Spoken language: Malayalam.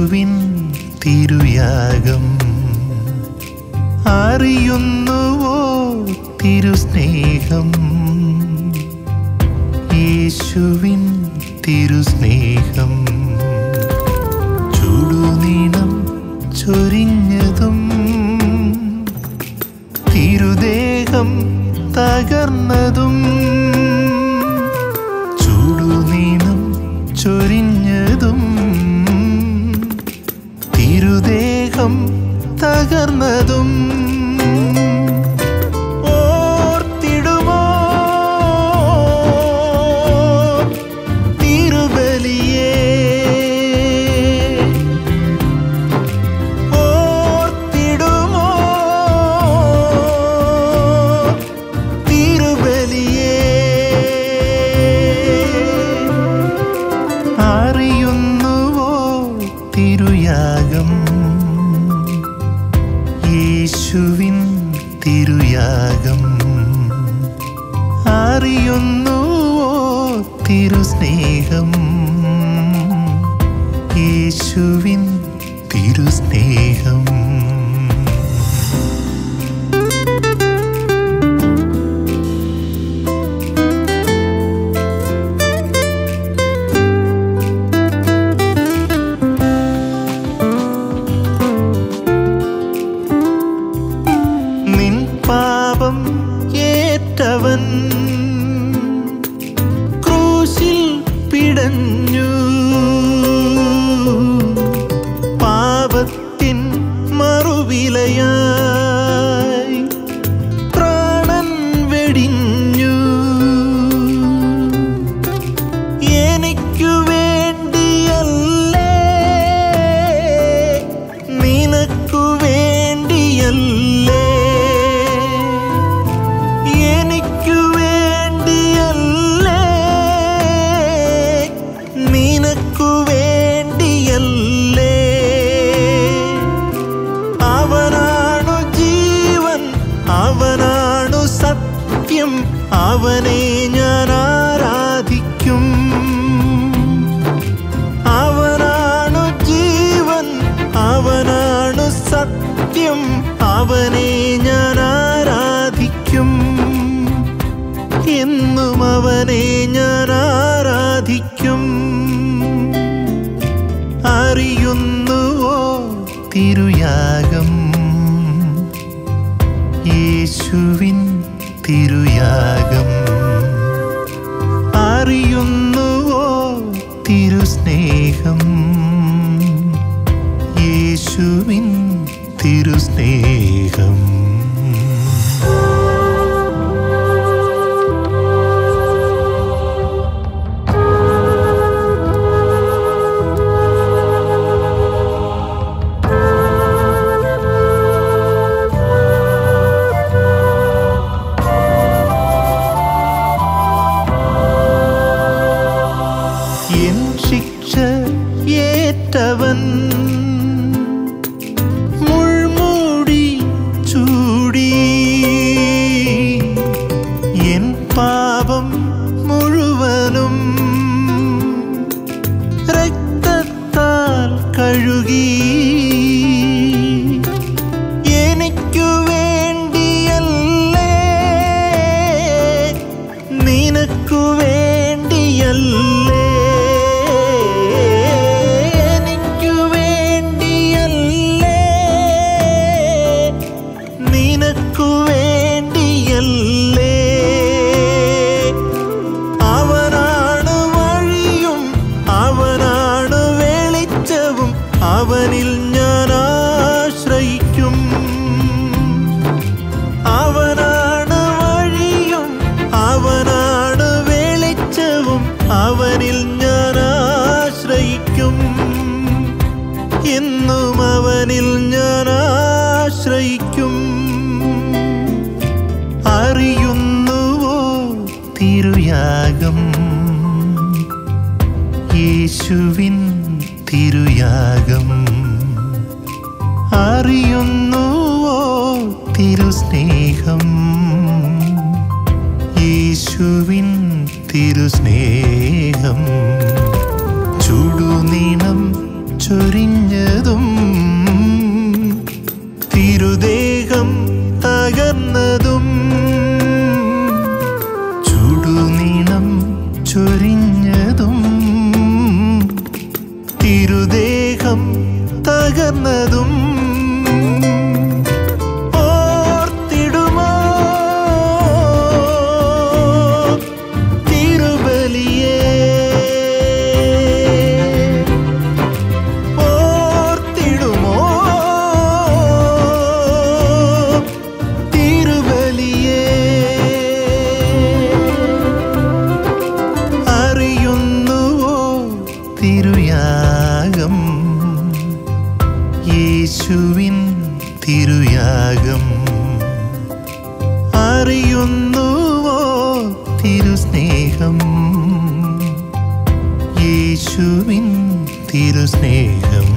യേശുവിൻ തിരുയാഗം അറിയുന്നുവോ തിരുസ്നേഹം യേശുവിൻ തിരുസ്നേഹം ചുടുനീണം ചൊരിഞ്ഞതും തിരുദേഹം തകർന്നതും ചുടുനീണം ചൊരിഞ്ഞതും തിരുദേഹം തകർന്നതും ഓർത്തിടുമോ തിരുബലിയേ ഓർത്തിടുമോ തിരുബലിയേ അറിയുന്നുവോ തിരുയാഗം യേശുവിൻ തിരുയാഗം അറിയുന്നുവോ തിരുസ്നേഹം യേശുവിൻ തിരുസ്നേഹം നിൻ പാപം ഏറ്റവൻ ക്രൂശിൽ പിടഞ്ഞു പാപത്തിൻ മറുവിലയായി പ്രാണൻ വെടിഞ്ഞു എനിക്കു വേണ്ടിയല്ലേ നിനക്കു വേണ്ടിയല്ലേ എനിക്കു വേണ്ടിയല്ലേ നിനക്കു വേണ്ടിയല്ലേ അവനാണു ജീവൻ അവനാണു സത്യം അവനെ ഞാൻ ആരാധിക്കും അവനാണു ജീവൻ അവനാണു സത്യം അവനെ ഞാൻ ആരാധിക്കും എന്നും അവനെ ഞാൻ ആരാധിക്കും അറിയുന്നുവോ തിരുയാഗം യേശുവിൻ തിരുയാഗം അറിയുന്നുവോ തിരുസ്നേഹം യേശുവിൻ തിരുസ്നേഹം എൻ ശിക്ഷ ഏറ്റവൻ മുൾമൂടി ചൂടി എൻ പാപം മുഴുവനും രക്തത്താൽ കഴുകി എനിക്കു വേണ്ടിയല്ലേ നിനക്കു വേണ്ടിയല്ലേ എനിക്കു വേണ്ടിയല്ലേ നിനക്കു വേണ്ടിയല്ലേ അവനാണ് വഴിയും അവനാണ് വെളിച്ചവും അവനിൽ ഞാൻ ആശ്രയിക്കും അവനാണ് വഴിയും അവനാണ് വെളിച്ചവും അവനിൽ ഞാൻ ആശ്രയിക്കും എന്നും അവനിൽ ഞാൻ ആശ്രയിക്കും അറിയുന്നുവോ തിരുയാഗം യേശുവിൻ തിരുയാഗം അറിയുന്നുവോ തിരുസ്നേഹം യേശുവിൻ തിരുസ്നേഹം ചുടുനീണം ചൊരിഞ്ഞതും തിരുദേഹം തകർന്നതും ചുടുനീണം ചൊരിഞ്ഞതും തിരുദേഹം തകർന്നതും ഓർത്തിടുമോ തിരുബലിയേ ഓർത്തിടുമോ തിരുബലിയേ അറിയുന്നുവോ തിരുയാഗം യേശുവിൻ തിരുയാഗം അറിയുന്നുവോ തിരുസ്നേഹം യേശുവിൻ തിരുസ്നേഹം